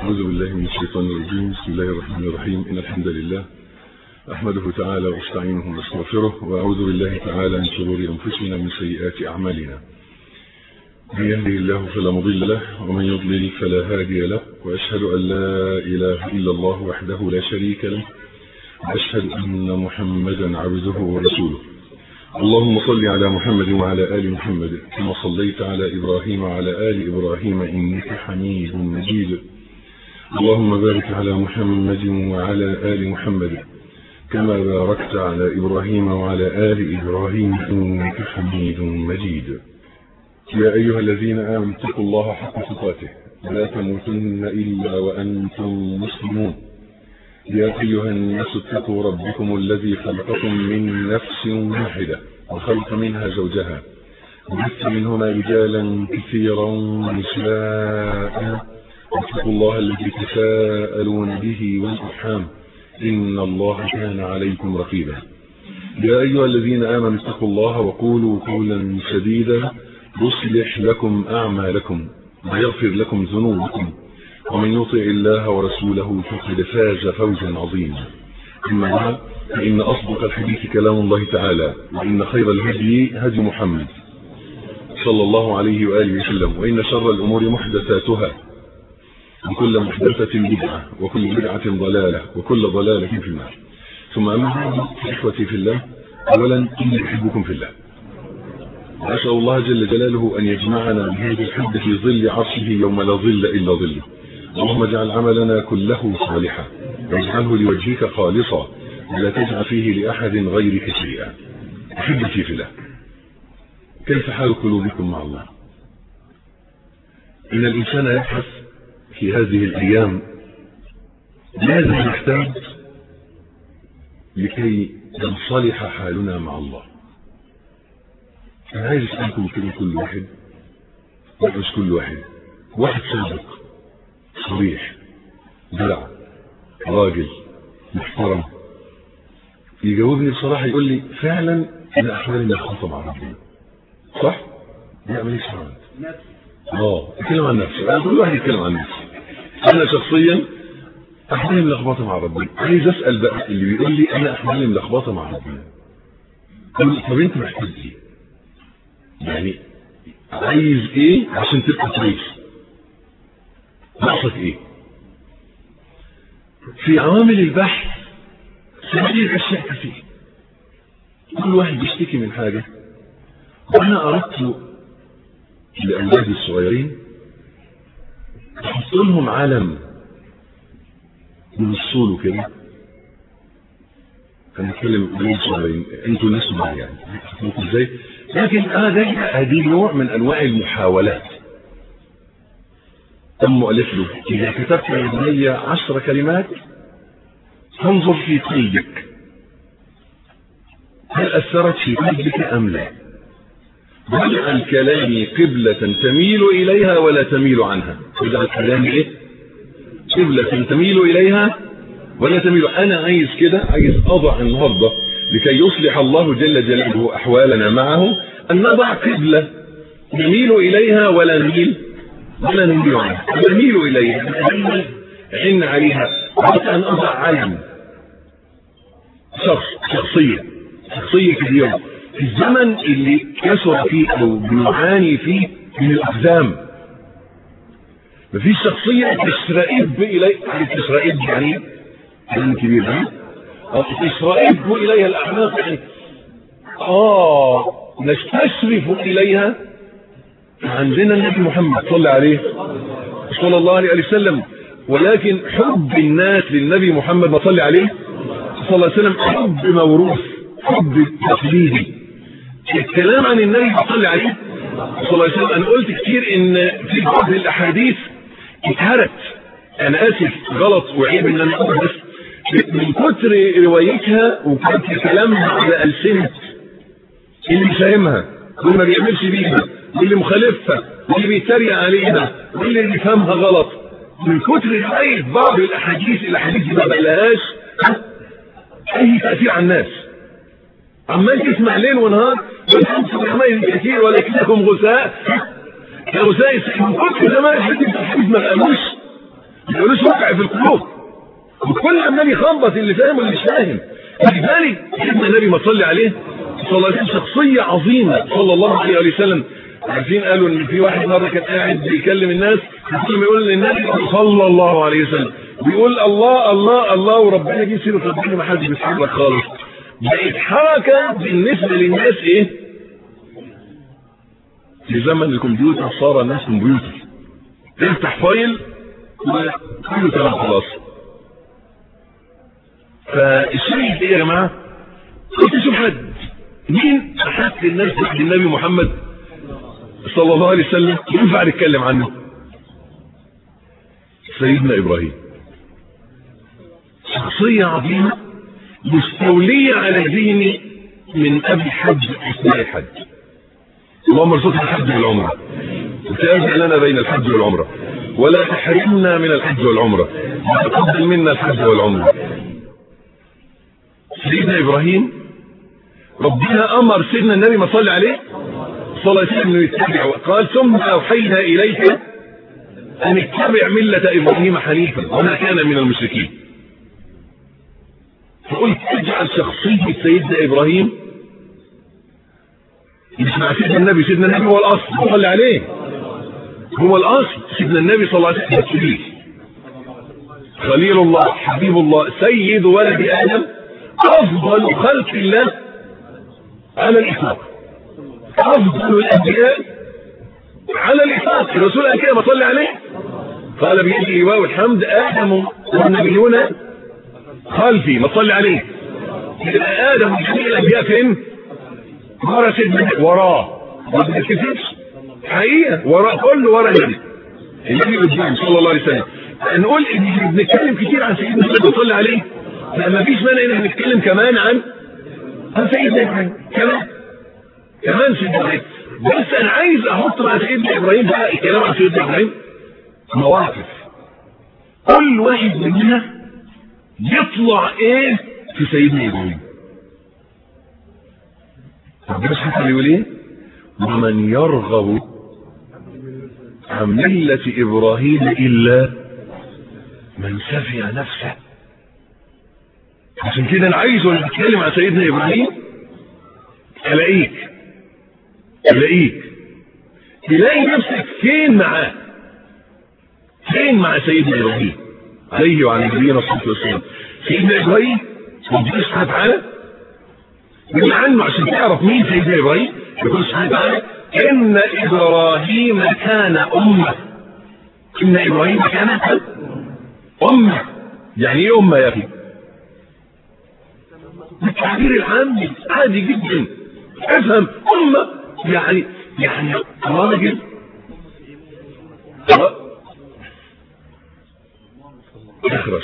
أعوذ بالله من الشيطان الرجيم بسم الله الرحمن الرحيم إن الحمد لله أحمده تعالى واستعينه واستغفره وأعوذ بالله تعالى من شرور أنفسنا ومن سيئات أعمالنا من يهده الله فلا مضل له ومن يضلل فلا هادي له وأشهد أن لا إله إلا الله وحده لا شريك له وأشهد أن محمدا عبده ورسوله اللهم صل على محمد وعلى آل محمد كما صليت على إبراهيم وعلى آل إبراهيم إنك حميد مجيد اللهم بارك على محمد وعلى آل محمد كما باركت على إبراهيم وعلى آل إبراهيم إنك حميد مجيد يا أيها الذين آمنوا اتقوا الله حق تقاته ولا تموتن إلا وأنتم مسلمون يا أيها الناس اتقوا ربكم الذي خلقكم من نفس واحدة وخلق منها زوجها وبث منهما رجالا كثيرا ونساء واتقوا الله الذي تساءلون به والأرحام إن الله كان عليكم رقيبا يا أيها الذين آمنوا اتقوا الله وقولوا قولا سديدا يصلح لكم أعمالكم ويغفر لكم ذنوبكم ومن يطع الله ورسوله فقد فاز فوزا عظيما أما بعد فإن أصدق الحديث كلام الله تعالى وإن خير الهدي هدي محمد صلى الله عليه وآله وسلم وإن شر الأمور محدثاتها وكل محدثة بدعة وكل بدعة ضلالة وكل ضلالة في النار ثم أما بعد إخوتي في الله أولا إني أحبكم في الله وأسأل الله جل جلاله أن يجمعنا بهذه الحب في ظل عرشه يوم لا ظل إلا ظله اللهم اجعل عملنا كله صالحا واجعله لوجهك خالصا ولا تجعل فيه لأحد غيرك شيئا أحبتي في الله كيف حال قلوبكم مع الله إن الإنسان يبحث في هذه الأيام ماذا نحتاج لكي ينصلح حالنا مع الله أنا عايز أسألكم كده كل واحد مش كل واحد واحد صادق صريح درع راجل محترم يجاوبني بصراحة يقول لي فعلا أنا أحوالي ملخبطة مع ربنا صح؟ يعمل ايه شرعا؟ اه اتكلم عن نفسه كل واحد يتكلم عن نفسه انا شخصيا احوالي ملخبطه مع ربنا عايز اسال بقى اللي بيقول لي انا احوالي ملخبطه مع ربنا طب انت محتاج ايه؟ يعني عايز ايه عشان تبقى كويس؟ ناقصك ايه؟ في عوامل البحث سبيل اشياء كثير كل واحد بيشتكي من حاجه وانا اردت لاولادي الصغيرين احط لهم علم من الصول كده هنتكلم بين صغيرين انتوا الناس معايا يعني هتفهموا ازاي لكن انا ده هذه نوع من انواع المحاولات تم ألف له إذا كتبت لبني عشر كلمات فانظر في قلبك هل أثرت في قلبك أم لا واجعل كلامي قبلة تميل إليها ولا تميل عنها واجعل كلامي إيه قبلة تميل إليها ولا تميل أنا عايز كده عايز أضع النهاردة لكي يصلح الله جل جلاله أحوالنا معه أن نضع قبلة نميل إليها ولا نميل ولا نميل عنها نميل إليها عن عليها حتى أن أضع علم شخص شخصية شخصية كبيرة في الزمن اللي كسر فيه أو بنعاني فيه من الأقزام مفيش شخصية تشرئب إلي تشرئب يعني كلام كبير ها تشرئب إليها الأعناق يعني آه نستشرف إليها عندنا النبي محمد صلى عليه صلى الله عليه وسلم ولكن حب الناس للنبي محمد ما صلى عليه صلى الله عليه وسلم حب موروث حب تقليدي الكلام عن النبي صلى عليه صلى الله عليه وسلم انا قلت كتير ان في بعض الاحاديث اتهرت انا اسف غلط وعيب ان انا اقول بس من كتر روايتها وكتر كلامها على السنه اللي مش فاهمها واللي ما بيعملش بيها واللي مخالفها واللي بيتريق عليها واللي بيفهمها غلط من كتر روايه بعض الاحاديث الاحاديث دي ما بقالهاش اي تاثير على الناس عمال تسمع ليل ونهار والانتم رحمين كثير ولكنكم غثاء كغثاء من كتر زمان الحديث الحديث ما قالوش ملوش وقع في القلوب وكل عمال يخبط اللي فاهم واللي مش فاهم لذلك سيدنا النبي ما صلي عليه صلى الله عليه وسلم شخصيه عظيمه صلى الله عليه وسلم عارفين قالوا ان في واحد مره كان قاعد بيكلم الناس كل ما يقول للنبي صلى الله عليه وسلم بيقول الله الله الله وربنا يجيب سيره ربنا ما حدش بيسحبك خالص بقت حركه بالنسبه للناس ايه؟ في زمن الكمبيوتر صار الناس كمبيوتر تفتح فايل وكله تمام خلاص فالشاهد ايه يا جماعه؟ كنت اشوف حد مين احد الناس بعد النبي محمد صلى الله عليه وسلم ينفع نتكلم عنه سيدنا ابراهيم شخصية عظيمة مستولية على ذهني من قبل حج اثناء الحج اللهم ارزقنا الحج والعمرة وتأذن لنا بين الحج والعمرة ولا تحرمنا من الحج والعمرة وتقبل منا الحج والعمرة سيدنا ابراهيم ربنا امر سيدنا النبي ما صلى عليه صلى الله عليه وسلم انه يتبعه قال ثم اوحينا اليك ان اتبع مله ابراهيم حنيفا وما كان من المشركين فقلت اجعل شخصيه سيدنا ابراهيم مش مع سيدنا النبي سيدنا النبي هو الاصل صلى عليه هو الاصل سيدنا النبي صلى الله عليه وسلم خليل الله حبيب الله سيد ولد ادم افضل خلق الله على الاطلاق افضل الانبياء على الاطلاق الرسول قال كده ما صلي عليه قال بيد لواء الحمد ادم والنبيون خلفي ما صلي عليه يبقى ادم وجميع الانبياء فين؟ ورا سيدنا وراه ما بتتكسفش حقيقه وراه كله ورا النبي النبي قدام صلى الله عليه وسلم نقول ان بنتكلم كتير عن سيدنا النبي صلى عليه فما فيش مانع ان نتكلم كمان عن عن سيدنا ابراهيم كمان كمان سيدنا ابراهيم بس انا عايز احط مع سيدنا ابراهيم بقى الكلام عن سيدنا ابراهيم مواقف كل واحد مننا يطلع ايه في سيدنا ابراهيم ربنا سبحانه يقول ايه ومن يرغب عن ملة ابراهيم الا من سفي نفسه عشان كده انا عايز وانا بتكلم عن سيدنا ابراهيم الاقيك الاقيك تلاقي نفسك فين معاه فين مع سيدنا ابراهيم عليه وعلى نبينا الصلاه والسلام سيدنا ابراهيم ربنا سبحانه وتعالى يقول عنه عشان تعرف مين سيدنا ابراهيم يقول سبحانه وتعالى ان ابراهيم كان امه ان ابراهيم كان امه يعني ايه امه يا اخي بالتعبير العامي عادي جدا افهم امه يعني يعني راجل اخرس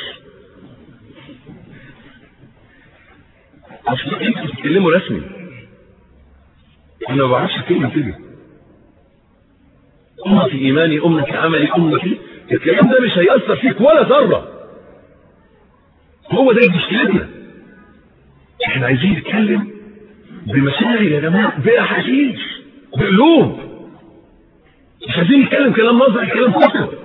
اصل انتوا بتتكلموا رسمي انا ما بعرفش اتكلم كده امة في ايماني امة في عملي امة في الكلام ده مش هيأثر فيك ولا ذرة هو ده مشكلتنا احنا عايزين نتكلم بمشاعر يا جماعه باحاسيس بقلوب مش عايزين نتكلم كلام نظري كلام فكر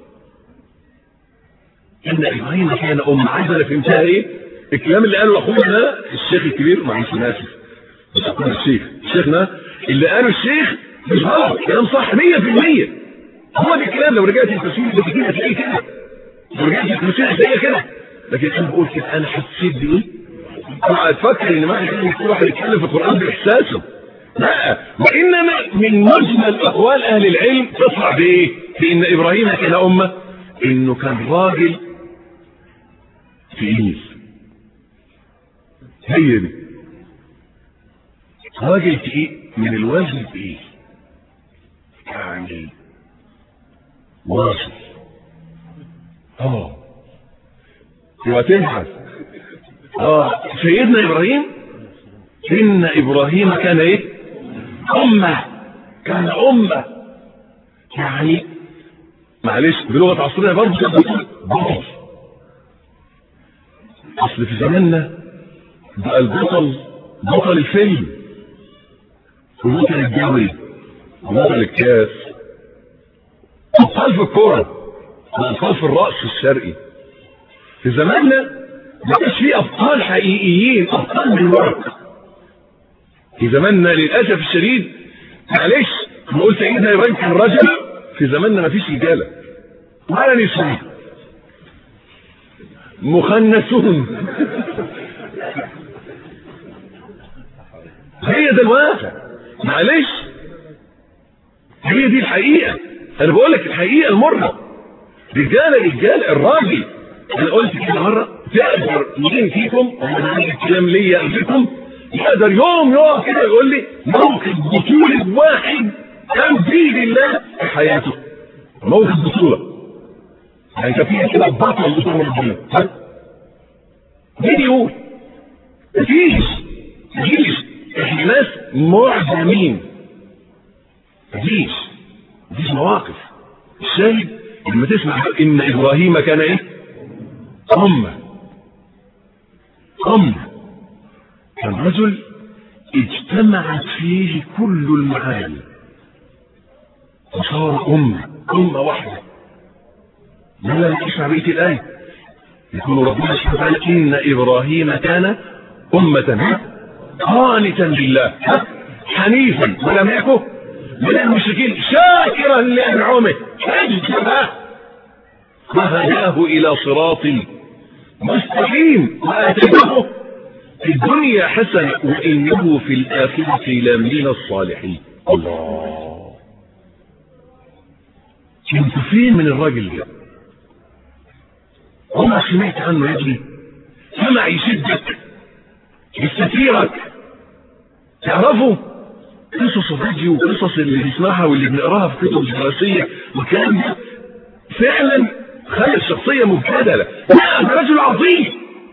ان ابراهيم كان ام عايز انا فهمتها ايه الكلام اللي قاله اخونا ده الشيخ الكبير معلش انا اسف مش هقول الشيخ شيخنا اللي قاله الشيخ مش غلط كلام صح 100% هو ده الكلام لو رجعت التفسير ده كتير هتلاقيه كده لو رجعت التفسير هتلاقيه كده لكن انا بقول كده انا حسيت بايه اوعى تفكر ان ما حد كل واحد يتكلم في القران باحساسه لا وانما من مجمل اقوال اهل العلم تطلع بايه؟ بان ابراهيم كان امه انه كان راجل تقيل هي دي راجل تقيل من الوزن تقيل يعني واصل اه وتنحس اه سيدنا ابراهيم ان ابراهيم كان ايه امه كان امه يعني معلش بلغه عصريه برضه كان بطل اصل في زماننا بقى البطل بطل الفيلم وبطل الجوي وبطل الكاس ابطال في الكوره وأبطال في الرأس الشرقي في زماننا ما كانش فيه أبطال حقيقيين أبطال من ورق في زماننا للأسف الشديد معلش نقول سيدنا إبراهيم كان رجل في زماننا ما فيش رجالة ولا نسوان مخنثون هي ده الواقع معلش هي دي الحقيقة انا بقول لك الحقيقة المرة رجالة رجال الراجل انا قلت كده مرة تقدر مين فيكم الكلام ليا فيكم يقدر يوم يقف كده يقول لي موقف بطولة واحد كان فيه لله في حياته موقف بطولة يعني كان فيها كده بطل بطولة ربنا مين يقول مفيش مفيش احنا ناس معدمين مفيش مفيش مواقف الشاهد لما تسمع ان ابراهيم كان ايه امه امه كان رجل اجتمعت فيه كل المعاني وصار امه امه واحده لا لا اسمع بقيه الايه يقول ربنا سبحانه وتعالى ان ابراهيم كان امه قانتا لله حنيفا ولم يكن من المشركين شاكرا لانعمه اجتباه وهداه الى صراط مستقيم واتيناه في الدنيا حسنه وانه في الاخره لمن الصالحين الله كنت فين من الراجل ده عمرك سمعت عنه يا ابني سمع يشدك يستثيرك تعرفوا قصص الفيديو وقصص اللي بنسمعها واللي بنقراها في كتب الدراسيه والكلام ده فعلا خلى الشخصيه مبتذله لا ده رجل عظيم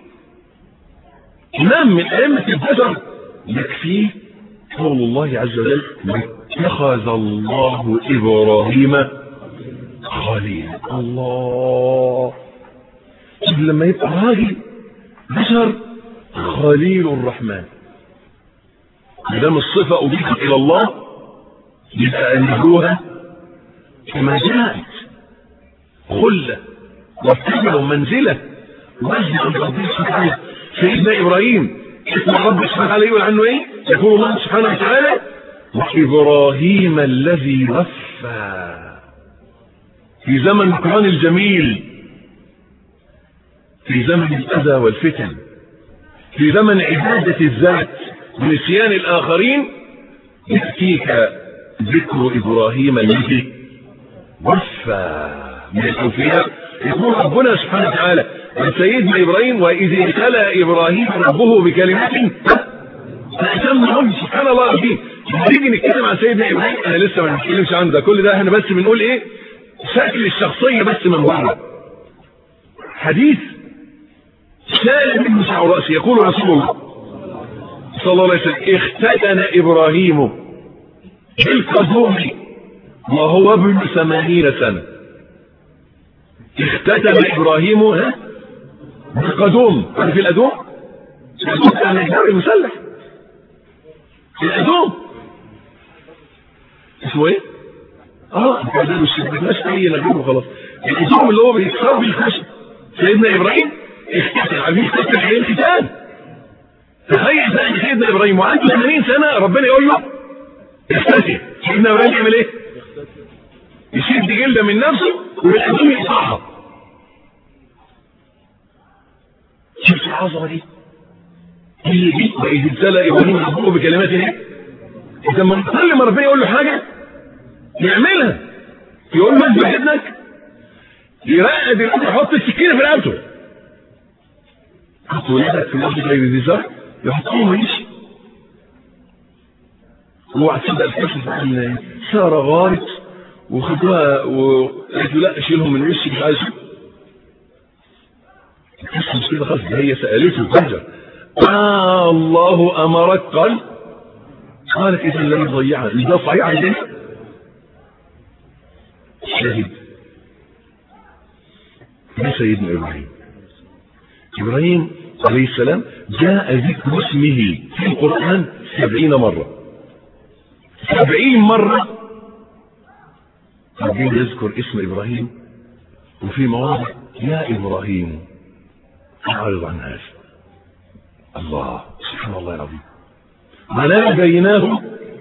امام من ائمه البشر يكفيه قول الله عز وجل اتخذ الله ابراهيم خليلا الله شوف لما يبقى راجل بشر خليل الرحمن ما دام الصفة أضيفت إلى الله يبقى أنهوها كما جاءت خلة وارتجل منزلة وزن عند ربنا سبحانه سيدنا إبراهيم اسم الرب سبحانه وتعالى يقول عنه إيه؟ يقول الله سبحانه وتعالى وإبراهيم الذي وفى في زمن القرآن الجميل في زمن الأذى والفتن في زمن عبادة الذات ونسيان الآخرين يأتيك ذكر إبراهيم الذي وفى من الأوفياء يقول ربنا سبحانه وتعالى عن سيدنا إبراهيم وإذ ابتلى إبراهيم ربه بكلمات فأتمهم سبحان الله العظيم نيجي نتكلم عن سيدنا إبراهيم أنا لسه ما نتكلمش عنه ده كل ده احنا بس بنقول إيه شكل الشخصية بس من بره حديث سال منه شعر رأسي يقول رسول الله صلى الله عليه وسلم اختتن إبراهيم بالقدوم وهو ابن ثمانين سنة اختتن إبراهيم ها بالقدوم عارف الأدوم؟ الأدوم كان الجار المسلح الأدوم اسمه ايه؟ اه ده مش مش اي نجيبه خلاص الأدوم اللي هو بيكسر بالخشب سيدنا إبراهيم اختتن عارفين اختتن ايه الختان تخيل بقى سيدنا ابراهيم وعنده 80 سنه ربنا يقول له اختتن سيدنا ابراهيم يعمل ايه؟ يشد جلده من نفسه وبالقدوم يقطعها شفت العظمه دي؟ هي دي واذ ابتلى ابراهيم ربه بكلمات ايه؟ لما كل ما ربنا يقول له حاجه يعملها يقول له اذبح ابنك يرقد يحط السكينه في رقبته حط ولادك في الارض غير ذي زرع يحطوه ويمشي اوعى تصدق الكشف عن ساره غارت وخدوها وقالت له لا شيلهم من وشي مش عايز القصه مش كده خالص هي سالته فجر آه الله امرك قال قالت اذا لن يضيعها ده صحيح عندنا شاهد ده سيدنا ابراهيم ابراهيم عليه السلام جاء ذكر اسمه في القرآن سبعين مرة سبعين مرة ربنا يذكر اسم إبراهيم وفي مواضع يا إبراهيم أعرض عن هذا الله سبحان الله العظيم وناديناه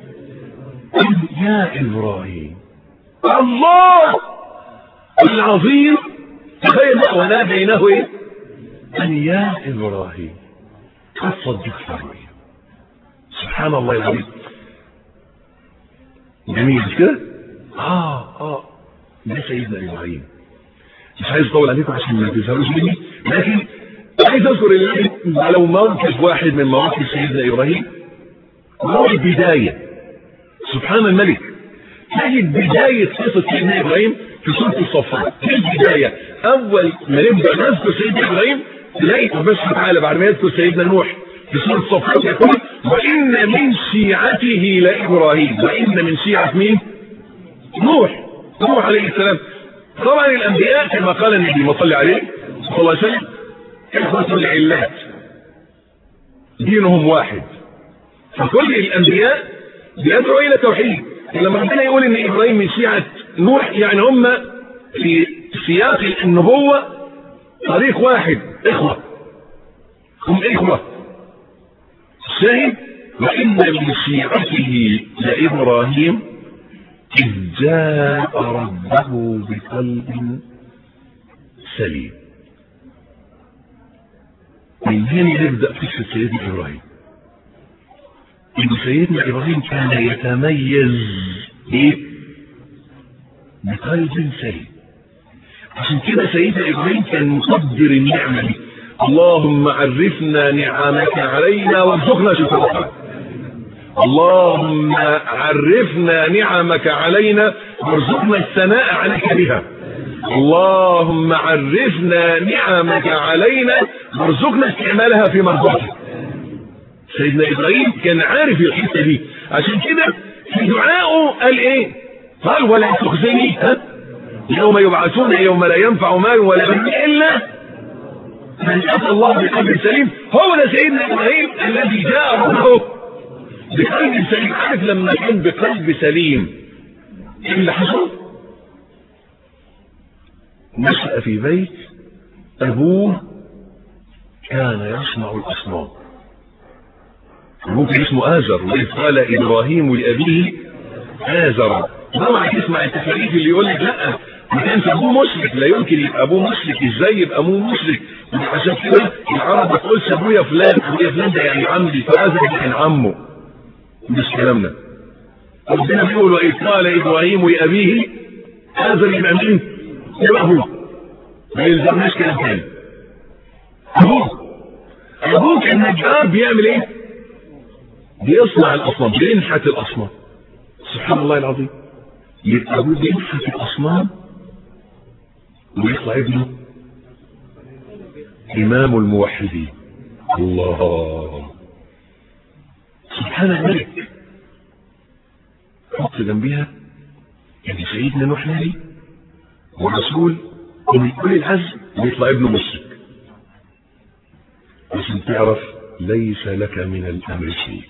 يا إبراهيم الله العظيم تخيل بقى وناديناه ايه أن يا إبراهيم قد صدقت الرؤيا سبحان الله العظيم جميل مش كده اه اه ده سيدنا ابراهيم مش عايز اطول عليكم عشان ما تزهقوش مني لكن عايز اذكر لو موقف واحد من مواقف سيدنا ابراهيم هو البدايه سبحان الملك تجد بدايه قصه سيدنا ابراهيم في سوره الصفات في البدايه اول ما نبدا نذكر سيدنا ابراهيم تلاقي ربنا سبحانه وتعالى بعد ما يذكر سيدنا نوح في سوره الصفات يقول وان من شيعته لابراهيم وان من شيعه مين؟ نوح نوح عليه السلام طبعا الانبياء كما قال النبي ما صلى عليه صلى الله عليه وسلم اخوة العلات دينهم واحد فكل الانبياء بيدعوا الى توحيد لما ربنا يقول ان ابراهيم من شيعة نوح يعني هم في سياق النبوة طريق واحد اخوة هم اخوة الشاهد وان من شيعته لابراهيم إذ جاء ربه بقلب سليم من هنا نبدأ قصة سيدنا إبراهيم إن سيدنا إبراهيم كان يتميز إيه؟ بقلب سليم عشان كده سيدنا إبراهيم كان مقدر النعمة دي اللهم عرفنا نعمك علينا وارزقنا شكرها اللهم عرفنا نعمك علينا وارزقنا الثناء عليك بها اللهم عرفنا نعمك علينا وارزقنا استعمالها في مرضاتك سيدنا ابراهيم كان عارف الحته دي عشان كده في دعائه قال ايه قال ولا تخزني ها يوم يبعثون يوم لا ينفع مال ولا بنون الا من اتى الله بقلب سليم هو ده سيدنا ابراهيم الذي جاء ربه بقلب سليم عارف لما كان بقلب سليم ايه اللي حصل نشأ في بيت ابوه كان يصنع الاصنام ممكن اسمه آزر وإذ قال إبراهيم لأبيه آزر طبعا تسمع التفاريق اللي يقول لك لا ما كانش أبوه مشرك لا يمكن يبقى أبوه مشرك إزاي يبقى أبوه مشرك عشان كده العرب ما تقولش أبويا فلان أبويا فلان ده يعني عمي فآزر كان عمه مش كلامنا ربنا بيقول وإذ قال إبراهيم لأبيه آزر يبقى مين؟ يبقى أبوه ما يلزمناش كلام تاني أبوه أبوه كان نجار بيعمل إيه؟ بيصنع الاصنام بينحت الاصنام سبحان الله العظيم يبقى ابوه بينحت الاصنام ويطلع ابنه امام الموحدين الله سبحان الملك حط جنبها ان سيدنا نوح نبي ورسول ومن كل العزم ويطلع ابنه مشرك عشان تعرف ليس لك من الامر شيء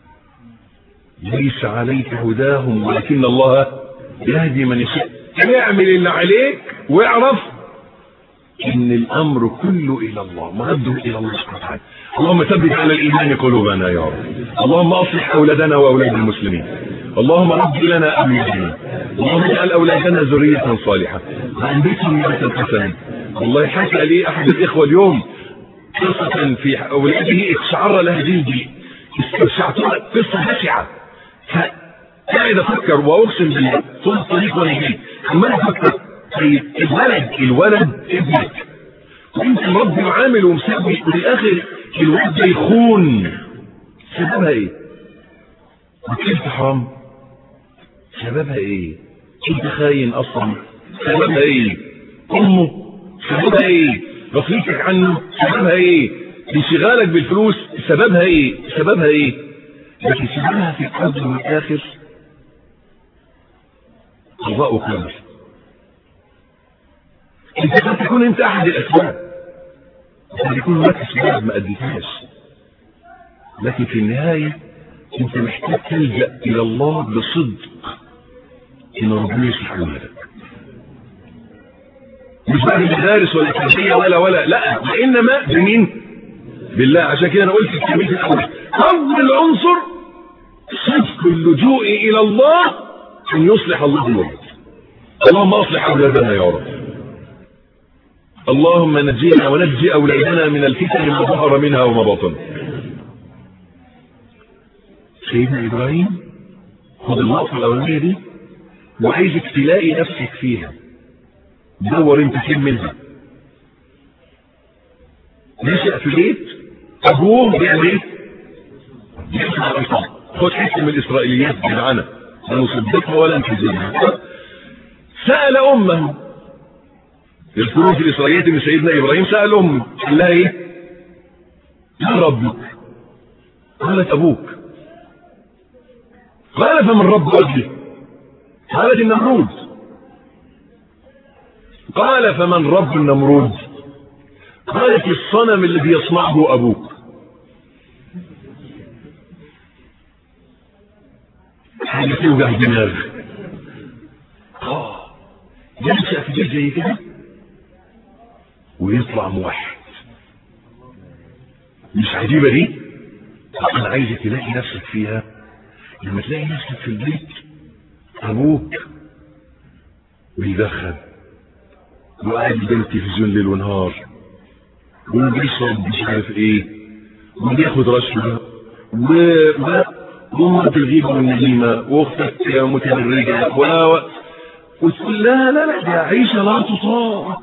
ليس عليك هداهم ولكن الله يهدي من يشاء اعمل اللي عليك واعرف ان الامر كله الى الله مرده الى الله سبحانه وتعالى اللهم ثبت على الايمان قلوبنا يا رب اللهم اصلح اولادنا واولاد المسلمين اللهم رد لنا امرنا اللهم اجعل اولادنا ذريه صالحه وانبتهم نبتا حسنا والله حكى لي احد الاخوه اليوم قصه في اولاده اشعر لها جلدي استشعرت قصه بشعه فقاعد افكر واقسم بالله طول الطريق وانا جاي عمال افكر طيب الولد الولد ابنك وانت مربي وعامل ومسوي وفي الاخر الولد ده يخون سببها ايه؟ وكيف حرام؟ سببها ايه؟ انت خاين اصلا سببها ايه؟ امه سببها ايه؟ غفلتك عنه سببها ايه؟ انشغالك بالفلوس سببها ايه؟ سببها ايه؟ لكن سببها في القلب من الآخر قضاء كامل انت قد تكون انت احد الاسباب قد يكون هناك اسباب ما اديتهاش لكن في النهاية انت محتاج تلجأ الى الله بصدق ان ربنا يصلح لك مش بقى بالمدارس ولا التربيه ولا ولا لا وانما بمين بالله عشان كده انا قلت التربيه الاول اول عنصر صدق اللجوء الى الله ان يصلح الله الولد اللهم اصلح اولادنا يا رب اللهم نجينا ونجي اولادنا من الفتن ما ظهر منها وما بطن سيدنا ابراهيم خد اللقطه الاولانيه دي وعايزك تلاقي نفسك فيها دور انت فين منها نشأ في بيت ابوه بيعمل ايه؟ بيسمع الألفاظ خد حته من الاسرائيليات دي معانا لا نصدقها ولا نكذبها سأل امه يذكرون في الاسرائيليات ان سيدنا ابراهيم سأل امه قال لها ايه؟ يا ربك قالت ابوك قال فمن رب ربي قالت النمرود قال فمن رب النمرود قالت الصنم الذي يصنعه ابوك حاجه توجع دماغ اه ينشا في بيت زي كده ويطلع موحد مش عجيبه دي انا عايزك تلاقي نفسك فيها لما تلاقي نفسك في البيت ابوك بيدخن وقاعد قدام التلفزيون ليل ونهار وبيشرب مش عارف ايه وبياخد رشوه و و وامك الغيبه والنميمه واختك متبرجه و و وتقول لا لا لا دي عيشه لا تطاق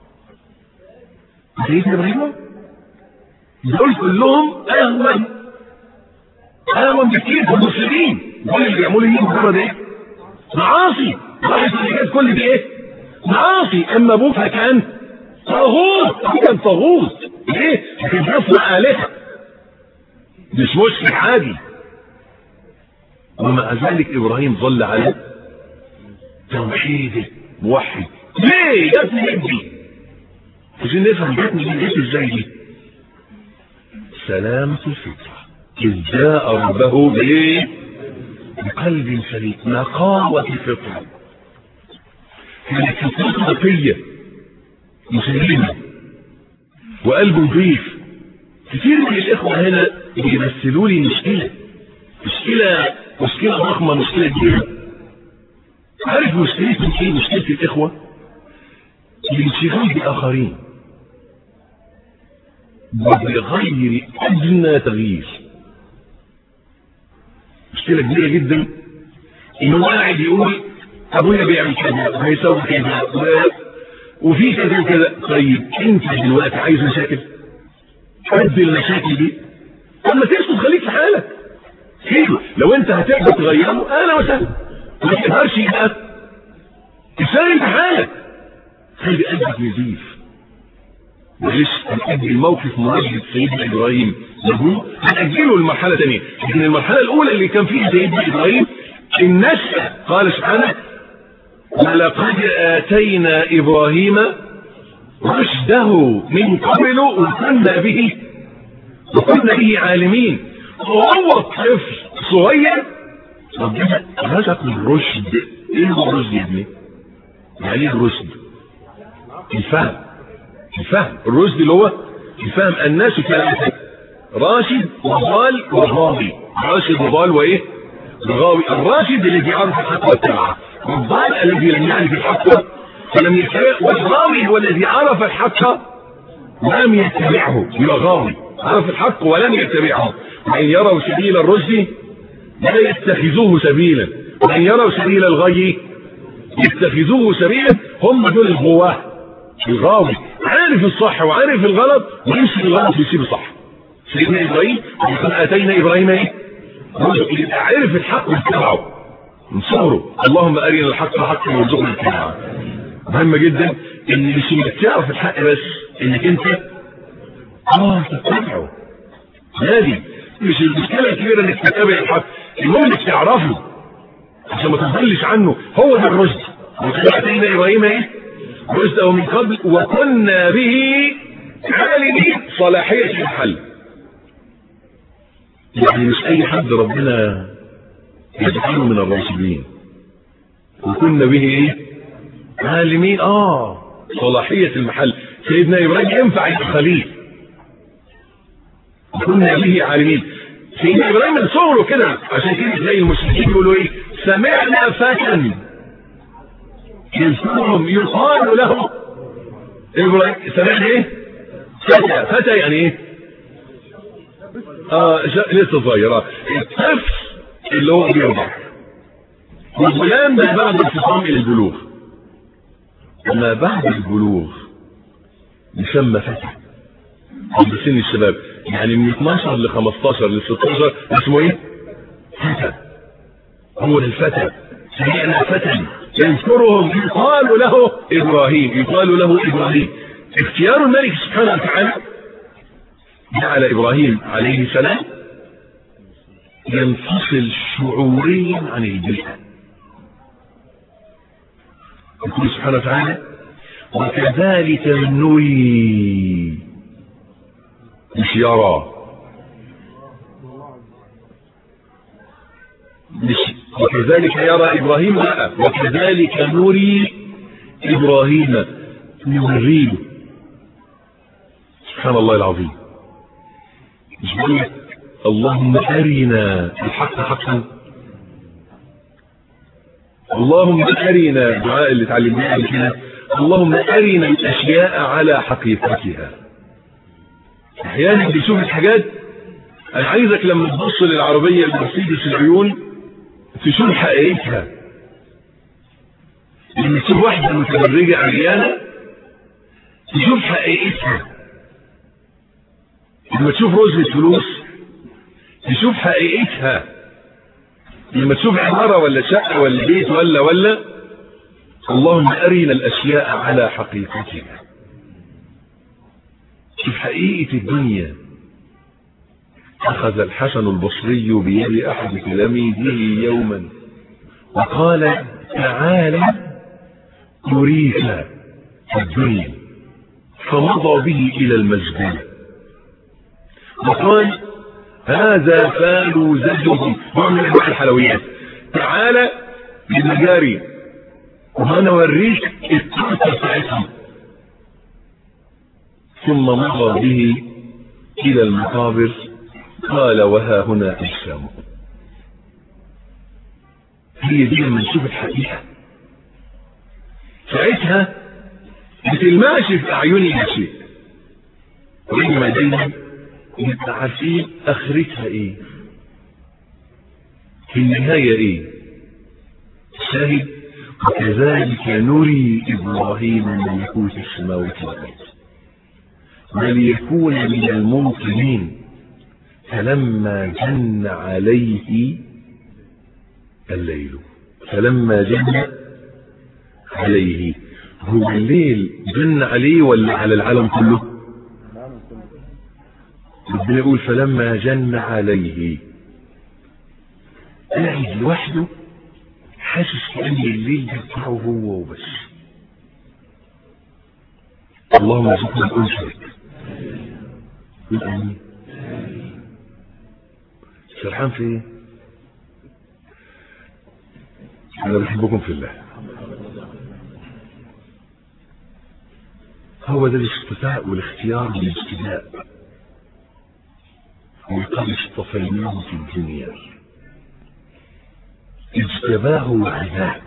سيدنا ابراهيم دول كلهم اهون اهون بكتير في المسلمين دول اللي بيعملوا ايه مجرد ايه؟ معاصي واحد اللي جاب كل دي ايه؟ معاصي اما ابوك كان طاغوت كان طاغوت ليه؟ كان بيصنع الهه مش مشرك عادي ومع ذلك ابراهيم ظل على توحيده موحد ليه جت من دي عشان نفهم جت من دي ازاي دي سلامة الفطرة إذ جاء ربه بإيه؟ بقلب سليم نقاوة الفطرة كانت فطرة نقية مسلمة وقلبه نظيف كتير من الإخوة هنا بيمثلوا لي مشكلة مشكلة مشكلة ضخمة مشكلة كبيرة عارف مشكلتهم ايه مشكلة الإخوة؟ الانشغال بالآخرين بغير أدنى تغيير مشكلة كبيرة جدا إنه قاعد يقول أبويا بيعمل كذا وهيسوي كذا وفي كذا وكذا طيب أنت دلوقتي عايز مشاكل حد المشاكل دي اما تسكت خليك في حالك كده لو انت هتقدر تغيره انا وسهلا ما تقدرش يبقى تسالي في حالك خلي قلبك نزيف معلش هنأجل موقف مناسبة سيدنا إبراهيم له هنأجله المرحلة ثانية لكن المرحلة الأولى اللي كان فيها سيدنا إبراهيم النشأة قال سبحانه ولقد آتينا إبراهيم رشده من قبل وكنا به وكنا به عالمين وهو طفل صغير ربنا رزق الرشد ايه هو الرشد يا ابني؟ يعني ايه الرشد؟ الفهم الفهم الرشد اللي هو الفهم الناس ثلاثة راشد وضال وغاوي راشد وضال وايه؟ وغاوي الراشد الذي يعرف الحق والتبعه والضال الذي لم يعرف الحق فلم يتبع والغاوي هو الذي عرف الحق ولم يتبعه يبقى غاوي عرف الحق ولم يتبعه وإن يروا سبيل الرشد لا يتخذوه سبيلا وإن يروا سبيل الغي يتخذوه سبيلا هم دول الغواه الغاوي عارف الصح وعارف الغلط ويمشي الغلط ويسيب الصح سيدنا ابراهيم وقد اتينا ابراهيم ايه؟ عرف الحق واتبعه من صغره اللهم ارنا الحق حقا وارزقنا اتباعه مهم جدا ان مش انك تعرف الحق بس انك انت اه تتبعه نادي مش المشكله الكبيره انك تتبع الحق المهم انك تعرفه عشان ما تضلش عنه هو ده الرشد وقد اتينا ابراهيم ايه؟ رشده من قبل وكنا به عالمين صلاحيه الحل يعني مش اي حد ربنا يجعله من الراشدين وكنا به ايه عالمين اه صلاحية المحل سيدنا إبراهيم ينفع يبقى خليل كنا به عالمين سيدنا إبراهيم من صغره كده عشان كده تلاقي المشركين يقولوا إيه سمعنا فتى يذكرهم يقال له إبراهيم سمعنا إيه فتى فتى يعني إيه آه لسه صغيرة الطفل اللي هو بيرضع والغلام ده بعد انفصام الى البلوغ وما بعد البلوغ يسمى فتى عند سن الشباب يعني من 12 ل 15 ل 16 اسمه ايه؟ فتى هو الفتى سمعنا فتى يذكرهم يقال له ابراهيم يقال له ابراهيم اختيار الملك سبحانه وتعالى جعل ابراهيم عليه السلام ينفصل شعوريا عن البيئه يقول سبحانه وتعالى وكذلك نري مش يرى مش وكذلك يرى إبراهيم لا وكذلك نري إبراهيم نريه سبحان الله العظيم مش بقول لك اللهم أرنا الحق حقا اللهم أرنا الدعاء اللي اتعلمناه قبل كده اللهم أرنا الأشياء على حقيقتها أحيانا بتشوف الحاجات أنا عايزك لما تبص للعربية المرسيدس العيون تشوف حقيقتها لما تشوف واحدة متبرجة عريانة تشوف حقيقتها لما تشوف رزمة فلوس تشوف حقيقتها لما تشوف عمارة ولا شقة ولا بيت ولا ولا اللهم أرنا الأشياء على حقيقتها شوف حقيقة الدنيا أخذ الحسن البصري بيد أحد تلاميذه يوما وقال تعالى أريك الدنيا فمضى به إلى المسجد وقال هذا فال زجه من انواع الحلويات تعالى للمجاري وانا اوريك التورته بتاعتهم ثم مضى به الى المقابر قال وها هنا اجسام هي دي لما نشوف الحقيقه ساعتها بتلمعش في اعيننا شيء وانما دايما نبقى عارفين اخرتها ايه في النهاية ايه شاهد وكذلك نري ابراهيم ملكوت السماوات والارض وليكون من الممكنين فلما جن عليه الليل فلما جن عليه هو الليل جن عليه ولا على العالم كله ربنا يقول فلما جن عليه قاعد لوحده حاسس كأن الليل بتاعه هو وبس اللهم ارزقنا الأنس قل آمين سرحان في ايه؟ أنا بحبكم في الله هو ده الاصطفاء والاختيار والاجتباء وقد اصطفيناه في الدنيا اجتباه وعداه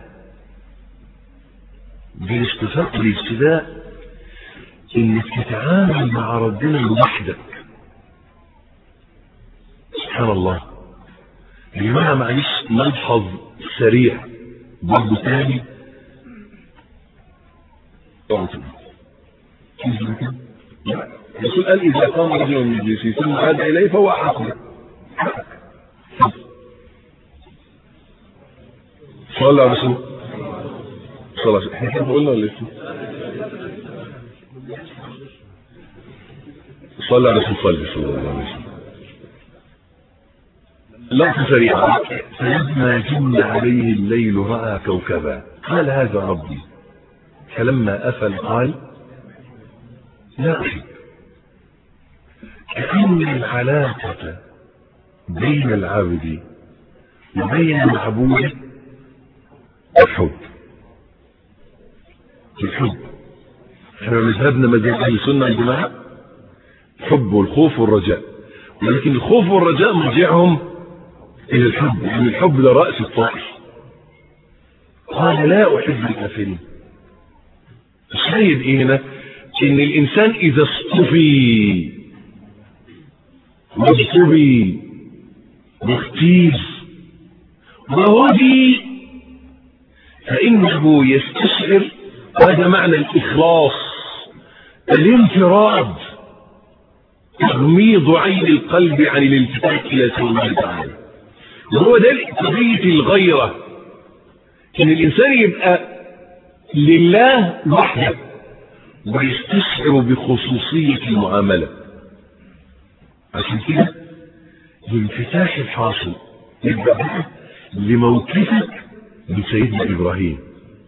بالاصطفاء والاجتباء انك تتعامل مع ربنا لوحدك سبحان الله يا جماعه معلش ملحظ سريع برضه تاني الرسول قال إذا قام رجل من مجلسه ثم عاد إليه فهو حقه صلى على رسول صلى الله احنا كيف قلنا ولا لسه صلى على رسول صلى صلى الله عليه وسلم لفظ سريع فلما جن عليه الليل رأى كوكبا قال هذا ربي فلما أفل قال لا أحب كأن العلاقة بين العبد وبين المعبود الحب الحب احنا مذهبنا مذهب اهل السنه والجماعه الحب والخوف والرجاء ولكن الخوف والرجاء مرجعهم الى الحب لان الحب ده راس الطائر قال لا احب الكافرين الشاهد ايه هنا ان الانسان اذا اصطفي واجتبي واختير وهدي فانه يستشعر هذا معنى الاخلاص الانفراد تغميض عين القلب عن الالتفات الى سوى الله تعالى وهو ده قضيه الغيره ان الانسان يبقى لله وحده ويستشعر بخصوصيه المعامله عشان كده الانفتاح الحاصل يبقى بقى لموقفك بسيدنا ابراهيم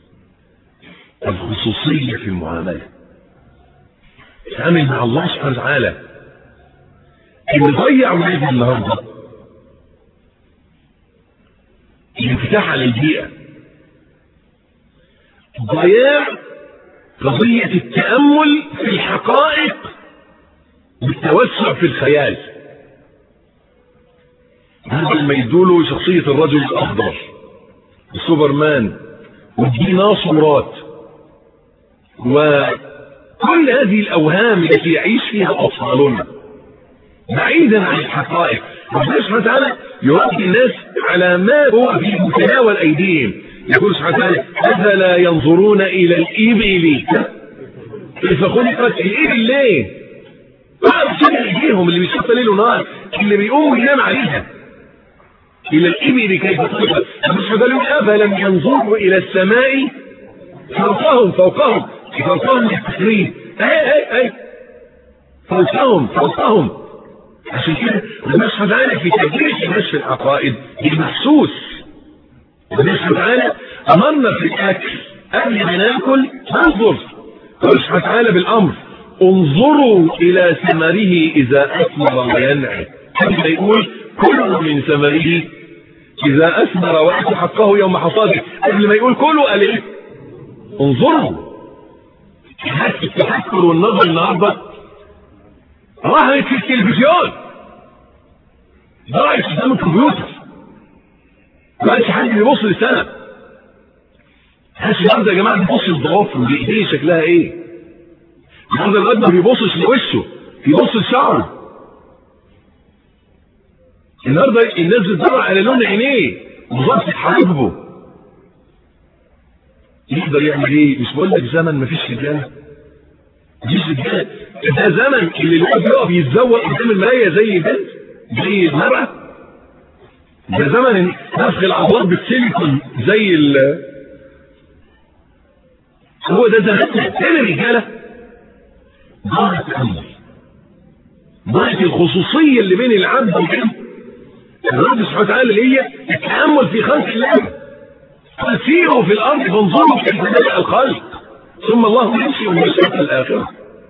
الخصوصيه في المعامله تعامل مع الله سبحانه وتعالى اللي ضيع ولادي النهارده الانفتاح على البيئه ضياع قضيه التامل في الحقائق والتوسع في الخيال هذا لما يدوله شخصيه الرجل الاخضر السوبرمان والديناصورات وكل هذه الاوهام التي يعيش فيها اطفالنا بعيدا عن الحقائق ربنا سبحانه وتعالى يربي الناس على ما هو في متناول ايديهم يقول سبحانه وتعالى افلا ينظرون الى الابل كيف خلقت الابل ليه؟ بعض كده ايديهم اللي بيشوف ليل ونهار اللي بيقوم وينام عليها الى الابل كيف خلقت سبحانه وتعالى افلم ينظروا الى السماء فوقهم فوقهم فوقهم التقريب اي اي اي فوقهم فوقهم عشان كده ربنا سبحانه وتعالى في تدريس الناس في العقائد المحسوس ربنا سبحانه وتعالى امرنا في الاكل قبل ما ناكل ننظر قال سبحانه وتعالى بالامر انظروا الى ثمره اذا اثمر وينعم قبل يقول كلوا من ثمره اذا اثمر واتوا حقه يوم حصاده قبل ما يقول كلوا قال ايه انظروا حتى التفكر والنظر النهارده راحت في التلفزيون ضاعت قدام الكمبيوتر ما عادش حد بيبص للسنة حاسس النهارده يا جماعه بيبص للضوافر بايديه شكلها ايه النهارده الواد ما بيبصش لوشه بيبص لشعره النهارده الناس بتدور على لون عينيه وظبط حواجبه يقدر يعمل ايه مش بقول لك زمن مفيش رجاله مفيش رجاله ده زمن اللي الواد يقف يتزوق قدام المرايه زي البنت زي المرأة ده زمن نفخ العضلات بالسيليكون زي ال هو ده زماننا فين الرجاله؟ ضاعت الامر ضاعت الخصوصيه اللي بين العبد وبين الرب سبحانه وتعالى اللي هي التامل في خلق الله فسيروا في الارض فانظروا كيف بدا الخلق ثم الله ينشئ النشأة الاخره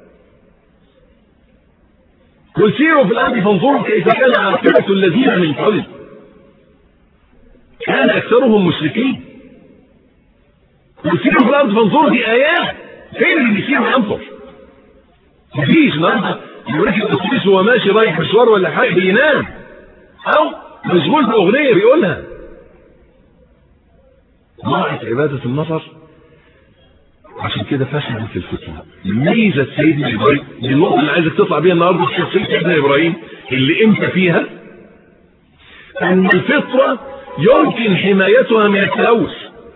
قل سيروا في الارض فانظروا كيف كان عاقبه الذين من قبل كان اكثرهم مشركين قل سيروا في الارض فانظروا دي ايات فين اللي بيسير وينظر مفيش النهارده يوريك الاتوبيس وهو ماشي رايح مشوار ولا حاجه بينام او مشغول باغنيه بيقولها ضاعت عباده النظر عشان كده فشلت الفتنة ميزة سيدنا إبراهيم دي النقطة اللي عايزك تطلع بيها النهاردة في شخصية سيدنا إبراهيم اللي أنت فيها أن الفطرة يمكن حمايتها من التلوث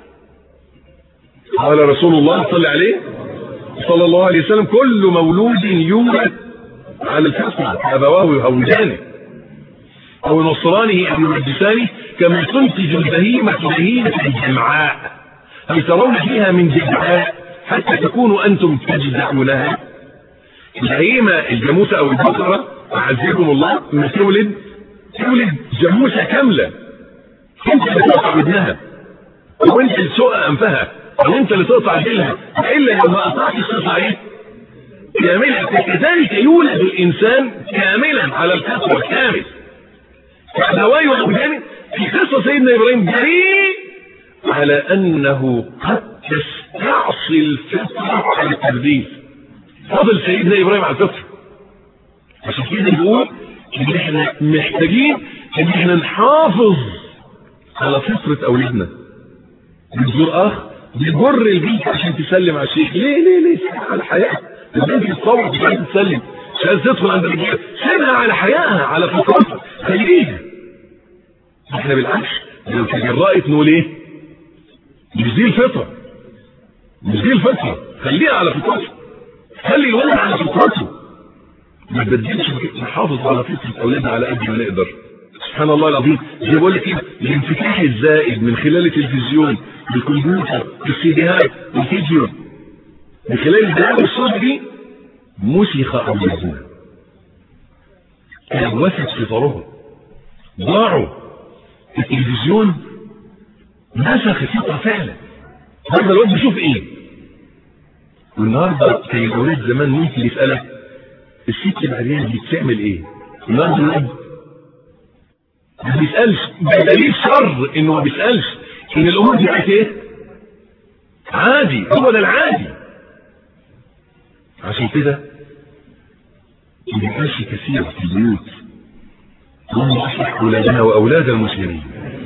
قال رسول الله صلى عليه صلى الله عليه وسلم كل مولود يولد على الفطرة أبواه يهودانه أو نصرانه أو يمجسانه كما تنتج البهيمة بهيمة الجمعاء هل ترون فيها من جدعاء حتى تكونوا أنتم تجدعونها البهيمة الجاموسة أو البقرة أعزكم الله ما تولد تولد جاموسة كاملة انت اللي تقطع ودنها وانت اللي تسوق انفها وانت اللي تقطع ديلها الا لو ما قطعتش تقطع ايه كاملة كذلك يولد الانسان كاملا على الفطرة كامل فأبواه يعبدان في قصة سيدنا ابراهيم بريء على انه قد تستعصي الفطرة على التبديل فضل سيدنا ابراهيم على الفطر عشان كده بيقول ان احنا محتاجين ان احنا نحافظ على فطرة اولادنا بتزور اخ بيجر البنت عشان تسلم على الشيخ ليه ليه ليه سيبها على حياتها البنت تتصور مش عايزه تسلم مش عايزه تدخل عند الرجاله سيبها على حياتها على فطرتها خليها احنا بالعكس لو تجرأت نقول ايه مش دي الفطره مش دي الفطره خليها على فطرتها خلي الولد على فطرته ما تبدلش نحافظ على فطره اولادنا على قد ما نقدر سبحان الله العظيم زي بقول لك ايه الانفتاح الزائد من خلال التلفزيون بالكمبيوتر بالسيديهات بالفيديو من خلال البيان والصوت دي مسخ اولادنا كلوثت فطرهم ضاعوا التلفزيون نسخ الفطره فعلا هذا الواد بيشوف ايه والنهارده كان الولاد زمان ممكن يسالك الست بعدين دي بتعمل ايه النهارده الولاد ما بيسالش بدليل شر انه ما بيسالش ان الامور دي بقت ايه عادي هو ده العادي عشان كده ما يبقاش كثير في البيوت اللهم اصلح اولادنا واولاد المسلمين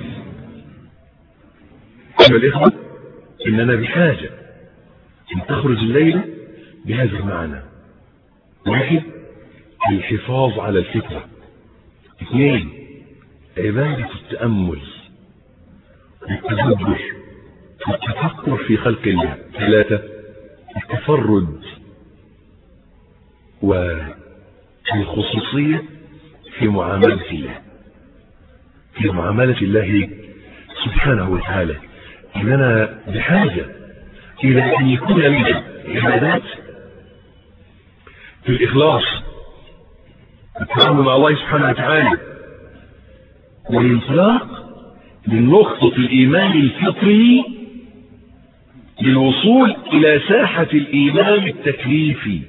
ايها الاخوه اننا بحاجه ان تخرج الليله بهذا المعنى واحد الحفاظ على الفكره اثنين عباده التامل التدبر التفكر في خلق الله ثلاثه التفرد والخصوصيه في معامله الله في معامله الله سبحانه وتعالى اننا بحاجه الى ان يكون لنا عبادات في الاخلاص التعامل مع الله سبحانه وتعالى والانطلاق من نقطة الإيمان الفطري للوصول إلى ساحة الإيمان التكليفي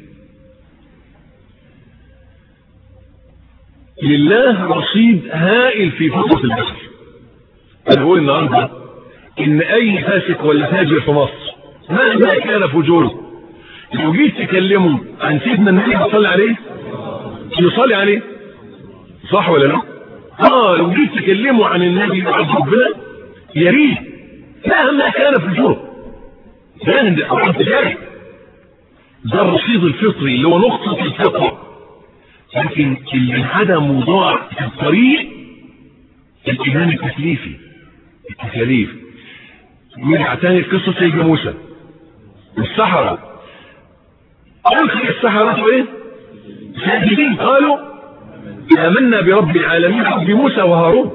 لله رصيد هائل في فطرة البشر أنا بقول النهارده إن أي فاسق ولا فاجر في مصر مهما كان فجوره لو جيت تكلمه عن سيدنا النبي صلى عليه يصلي عليه صح ولا لا؟ اه لو جيت تكلمه عن النبي وعن ربنا يا ريت مهما كان فجوره ده ده ده الرصيد الفطري اللي هو نقطة الفطرة لكن اللي انعدم وضاع في الطريق الإيمان التكليفي التكاليف نرجع تاني لقصة سيدنا موسى السحرة ألقي السحرة إيه؟ ساجدين قالوا آمنا برب العالمين رب موسى وهارون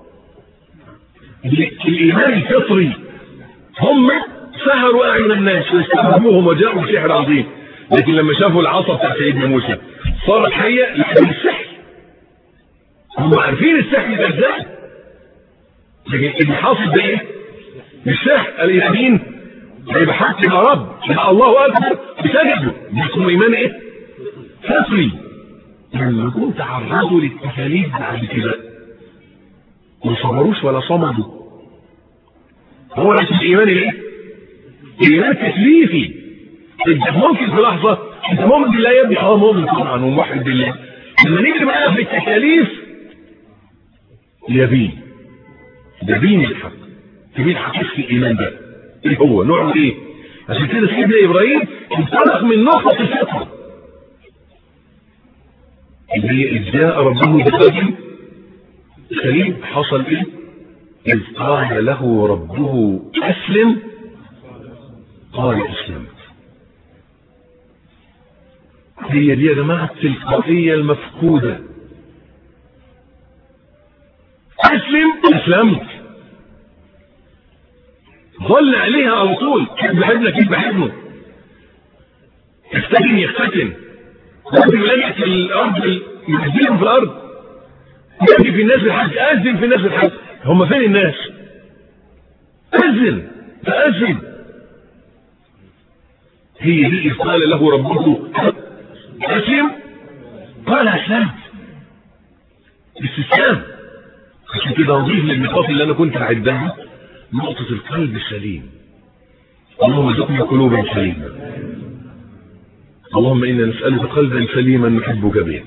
الإيمان الفطري هم سهروا أعين الناس واستخدموهم وجاءوا بسحر عظيم لكن لما شافوا العصا بتاع سيدنا موسى صارت حية لكن السحر هم عارفين السحر ده ازاي لكن اللي حاصل ده ايه؟ مش سحر اليمين هيبقى حق يا رب يبقى الله اكبر بسجدوا بيكون ايمان ايه؟ فطري لما يكون تعرضوا للتكاليف بعد كده ما صبروش ولا صمدوا هو نفس الايمان الايه؟ ايمان تكليفي انت ممكن في لحظه انت مؤمن بالله يا ابني اه مؤمن طبعا وموحد بالله لما نيجي بقى في التكاليف يبين يبين الحق يبين حقيقه الايمان ده ايه هو نوعه ايه عشان كده سيدنا ابراهيم انطلق من نقطه الفطره اللي هي اذ جاء ربه بقلب سليم حصل ايه اذ قال له ربه اسلم قال اسلمت هي دي يا جماعه التلقائيه المفقوده اسلم اسلمت ظل عليها على طول كيف بحبنا كيف بحبنا يفتتن يفتتن رب يلاقي في الارض يهديهم في الارض يهدي في الناس بالحج اذن في الناس بالحج هم فين الناس اذن فاذن هي دي إذ قال له ربه اسلم قال اسلمت استسلام عشان كده نضيف للنقاط اللي انا كنت بعدها نقطة القلب السليم اللهم ارزقنا قلوبا سليمة اللهم إنا نسألك قلبا سليما نحبك به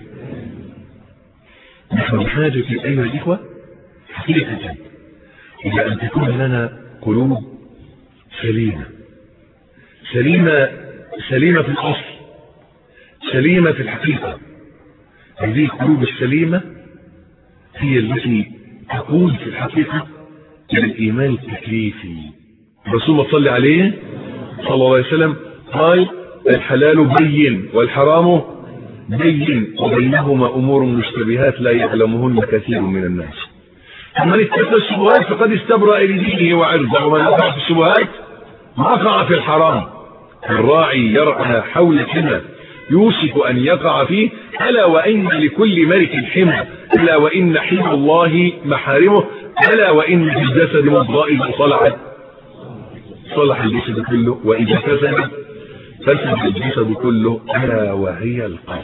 نحن بحاجة أيها الإخوة حقيقة إلى أن تكون لنا قلوب سليمة سليمة سليمة في الأصل سليمة في الحقيقة هذه القلوب السليمة هي التي تقود في الحقيقة إلى الإيمان التكليفي الرسول صلى عليه صلى الله عليه وسلم قال الحلال بين والحرام بين وبينهما أمور مشتبهات لا يعلمهن كثير من الناس فمن اتقى الشبهات فقد استبرأ لدينه وعرضه ومن وقع في الشبهات وقع في الحرام الراعي يرعى حول الحمى يوشك أن يقع فيه ألا وإن لكل ملك حمى ألا وإن حمى الله محارمه ألا وإن في الجسد مضغة إذا صلحت صلح الجسد كله وإذا فسد فسد الجسد كله ألا وهي القلب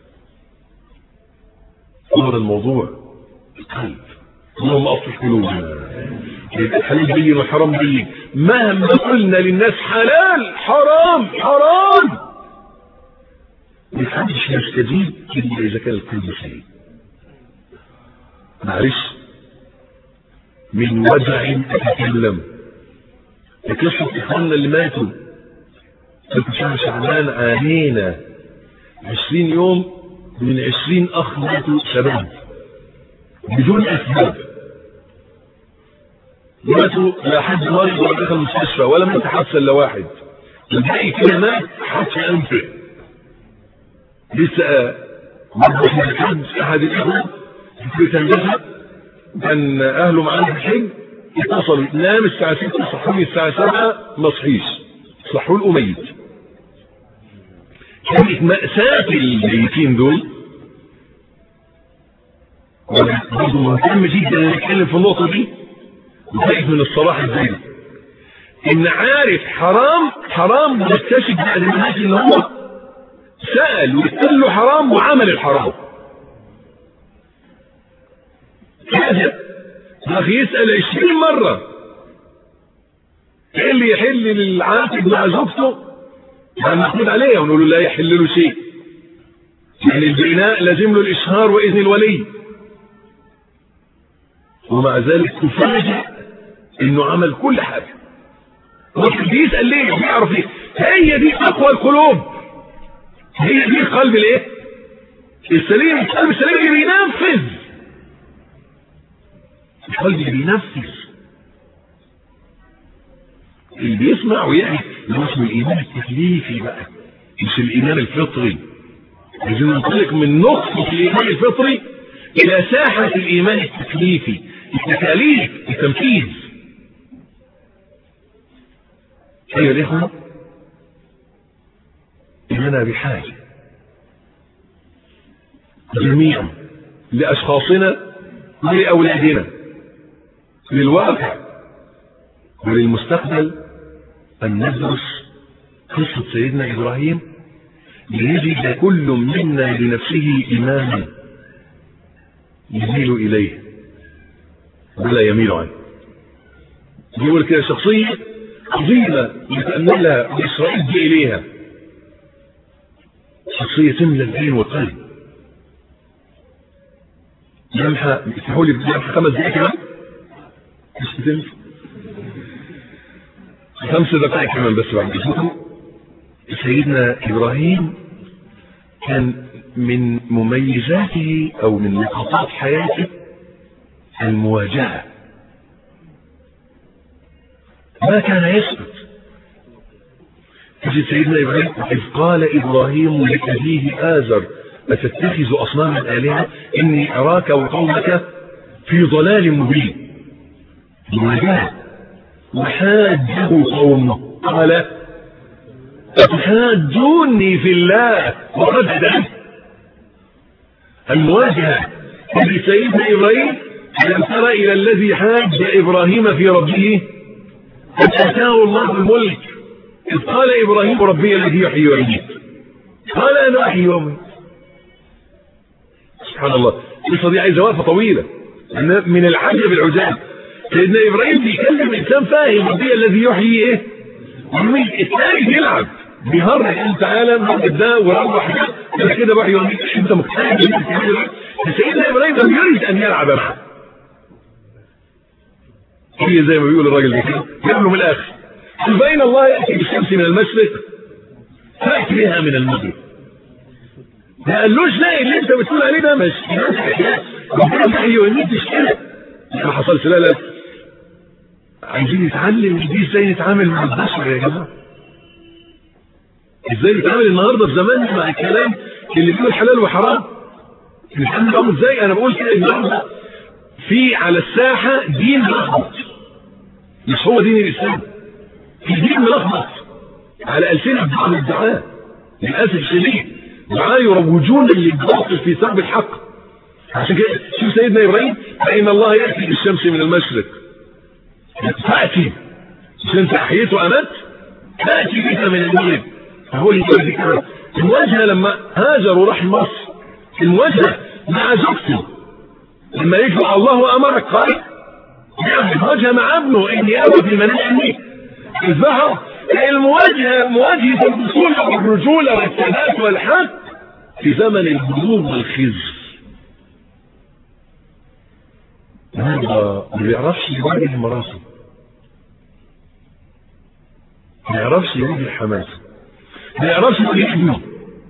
أمر الموضوع القلب اللهم أصلح قلوبنا الحلال بين والحرام بين مهما قلنا للناس حلال حرام حرام محدش يستجيب إلا إذا كان القلب سليم معلش من وجع أتكلم لقصة إخواننا اللي ماتوا في شهر شعبان عانينا عشرين يوم من عشرين أخ ماتوا شباب بدون أسباب ماتوا لا حد مرض ولا دخل المستشفى ولا مات حادثة إلا واحد الباقي كده مات حادثة أنفه لسه مرض من الحج أحد الإخوة في هندسة كان أهله معاه في الحج اتصلوا نام الساعة 6 صحوني الساعة 7 ما صحيش صحوا له ميت كانت مأساة الميتين دول برضه مهتم جدا نتكلم في النقطة دي وخايف من الصراحة ازاي ان عارف حرام حرام ويكتشف بعد ما مات ان هو سأل وقال له حرام وعمل الحرام حاجة اخي يسأل عشرين مرة ايه اللي يحل للعاقب مع زوجته يعني نقول عليه ونقول له لا يحل له شيء يعني البناء لازم له الاشهار واذن الولي ومع ذلك تفاجئ انه عمل كل حاجة لكن بيسأل ليه بيعرف ايه هي دي اقوى القلوب هي دي القلب الايه السليم القلب السليم اللي بينفذ القلب اللي بينفذ اللي بيسمع ويعمل اللي اسمه الايمان التكليفي بقى مش الايمان الفطري عايزين ننطلق من نقطة الايمان الفطري الى ساحة الايمان التكليفي التكاليف التنفيذ ايها الاخوة اننا بحاجة جميعا لاشخاصنا ولأولادنا للواقع وللمستقبل أن ندرس قصة سيدنا إبراهيم ليجد كل منا لنفسه إماما يميل إليه ولا يميل عنه يقول كده شخصية عظيمة يتأملها وإسرائيل جاء إليها شخصية تملى العين والقلب لمحة اسمحوا لي لمحة خمس دقائق كمان مش بتنفع خمس دقائق كمان بس بعد اذنكم سيدنا ابراهيم كان من مميزاته او من نقاطات حياته المواجهه ما كان يسكت تجد سيدنا ابراهيم اذ قال ابراهيم لابيه ازر اتتخذ اصناما الهه اني اراك وقومك في ضلال مبين مواجهه وحاجه قومه قال تحاجوني في الله وقد هداني المواجهة لسيدنا إبراهيم ألم تر إلى الذي حاج إبراهيم في ربه قد آتاه الله الملك إذ قال إبراهيم ربي الذي يحيي ويميت قال أنا أحيي وأميت سبحان الله القصة دي عايزة وقفة طويلة من العجب العجاب سيدنا ابراهيم بيكلم انسان فاهم ربي الذي يحيي ايه ويميت الثاني بيلعب بيهرج انت تعالى المسجد ده وروح كده كده بقى يوم انت مقتنع سيدنا ابراهيم لم يريد ان يلعب معه هي زي ما بيقول الراجل ده كده جاب له من الاخر بين الله ياتي بالشمس من المشرق فات بها من المغرب ما قالوش لا اللي انت بتقول عليه ده مش ربنا ايوه ان انت كده ما حصلش لا لا عايزين نتعلم دي ازاي نتعامل مع البشر يا جماعه ازاي نتعامل النهارده في زمان مع الكلام اللي بيقول حلال وحرام نتعامل معاهم ازاي انا بقول كده النهارده في على الساحه دين ملخبط مش هو دين الاسلام في دين ملخبط على السنه بعض الدعاء للاسف الشديد دعاء يروجون للباطل في سب الحق عشان كده شوف سيدنا ابراهيم فان الله ياتي بالشمس من المشرق تاتي مش انت احييته امت تاتي بك من المغرب فهو اللي يقول كده المواجهه لما هاجر وراح مصر المواجهه مع زوجته لما يجمع الله امرك قال المواجهه مع ابنه اني ابى في منامي اذبحه المواجهه مواجهه البطوله والرجوله والثبات والحق في زمن الغلوب والخزي النهارده ما بيعرفش يواجه مراته ما يعرفش يواجه حماسه ما يعرفش يواجه ابنه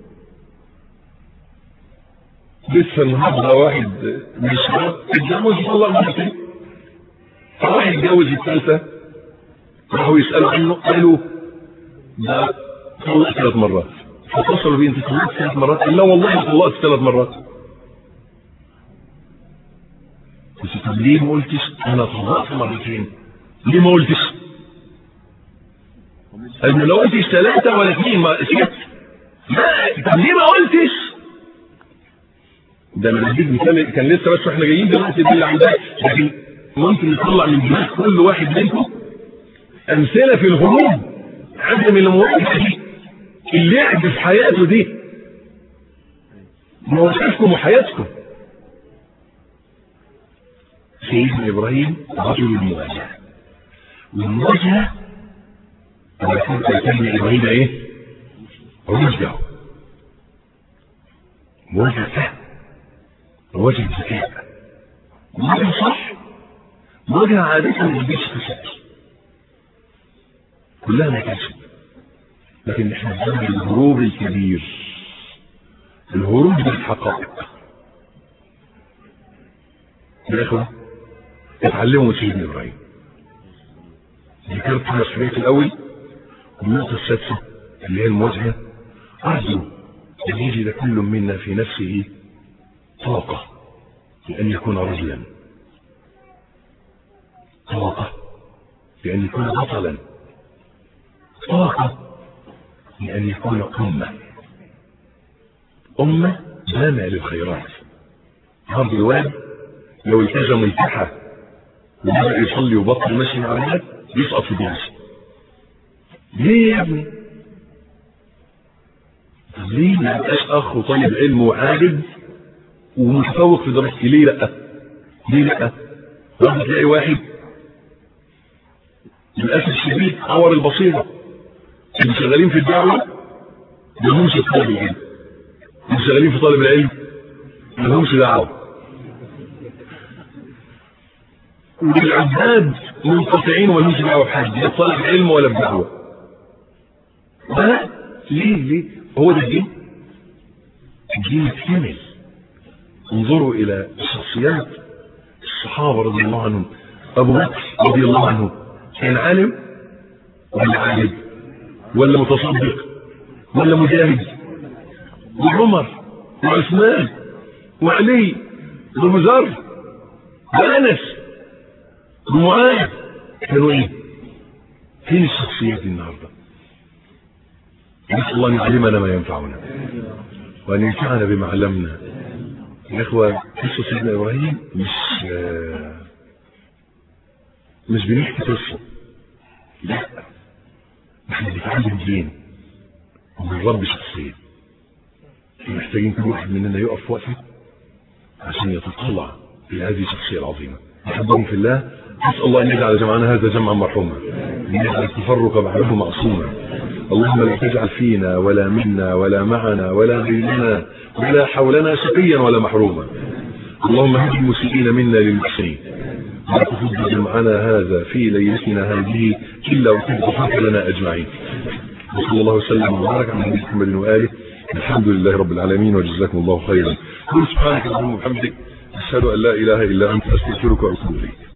لسه النهارده واحد مش اتجوز والله مرتين فراح يتجوز الثالثه راحوا يسالوا عنه قالوا ده طلق ثلاث مرات فاتصلوا بيه انت طلقت ثلاث مرات قال لا والله طلقت ثلاث مرات بس طب ليه ما قلتش انا طلقت مرتين ليه ما قلتش قال لو قلتش ثلاثه ولا اثنين ما سكت لا طب ليه ما قلتش ده انا بديك مثال كان لسه بس واحنا جايين دلوقتي دي اللي عندها لكن ممكن نطلع من دماغ كل واحد منكم امثله في الهروب عدم المواجهه دي اللعب في حياته دي مواقفكم وحياتكم سيدنا ابراهيم رجل المواجهه والمواجهه لما كنت سيدنا ابراهيم ايه؟ رشده مواجهه فهم مواجهه ذكاء مواجهه صح مواجهه عاده ما بيجيش في كلها مكاسب لكن احنا في زمن الهروب الكبير الهروب بالحقائق يا اخوة اتعلموا سيدنا ابراهيم ذكرت مسؤولية الاول النقطة السادسة اللي هي المواجهة ارجو ان يجد كل منا في نفسه طاقة لان يكون رجلا طاقة لان يكون بطلا طاقة لأن يكون أمة أمة جامع للخيرات هذا الواد لو التزم التحى وبدأ يصلي وبطل ماشي مع الناس يسقط في الدرس ليه يا ابني؟ طب ليه ما يبقاش أخ وطالب علم وعابد ومتفوق في دراستي ليه لأ؟ ليه لأ؟ راح تلاقي واحد للأسف الشديد عور البصيرة اللي شغالين في الدعوة ما لهمش في طالب العلم اللي شغالين في طالب العلم ما لهمش دعوة والعباد منقطعين وما لهمش دعوة بحد لا طالب علم ولا بدعوة لا ليه ليه هو ده الدين الدين كامل انظروا الى شخصيات الصحابة رضي الله عنهم ابو بكر رضي الله عنه كان عالم ولا عابد ولا متصدق ولا مجاهد وعمر وعثمان وعلي وابو ذر وانس ومعاذ كانوا ايه؟ فين الشخصيات دي النهارده؟ نسال الله ان يعلمنا ما ينفعنا وان ينفعنا بما علمنا يا اخوه قصه سيدنا ابراهيم مش آه مش بنحكي قصه لا احنا بنتعلم دين وبنربي شخصيه محتاجين كل واحد مننا يقف وقفه عشان يتطلع في هذه الشخصيه العظيمه احبهم في الله نسال الله ان يجعل جمعنا هذا جمعا مرحوما ان يجعل التفرق بعده معصوما اللهم لا تجعل فينا ولا منا ولا معنا ولا غيرنا ولا حولنا شقيا ولا محروما اللهم هد المسيئين منا للمحسنين لا تفض جمعنا هذا في ليلتنا هذه إلا وقد غفرت لنا أجمعين وصلى الله وسلم وبارك على نبينا محمد وآله الحمد لله رب العالمين وجزاكم الله خيرا قل سبحانك اللهم وبحمدك أشهد أن لا إله إلا أنت أستغفرك وأتوب إليك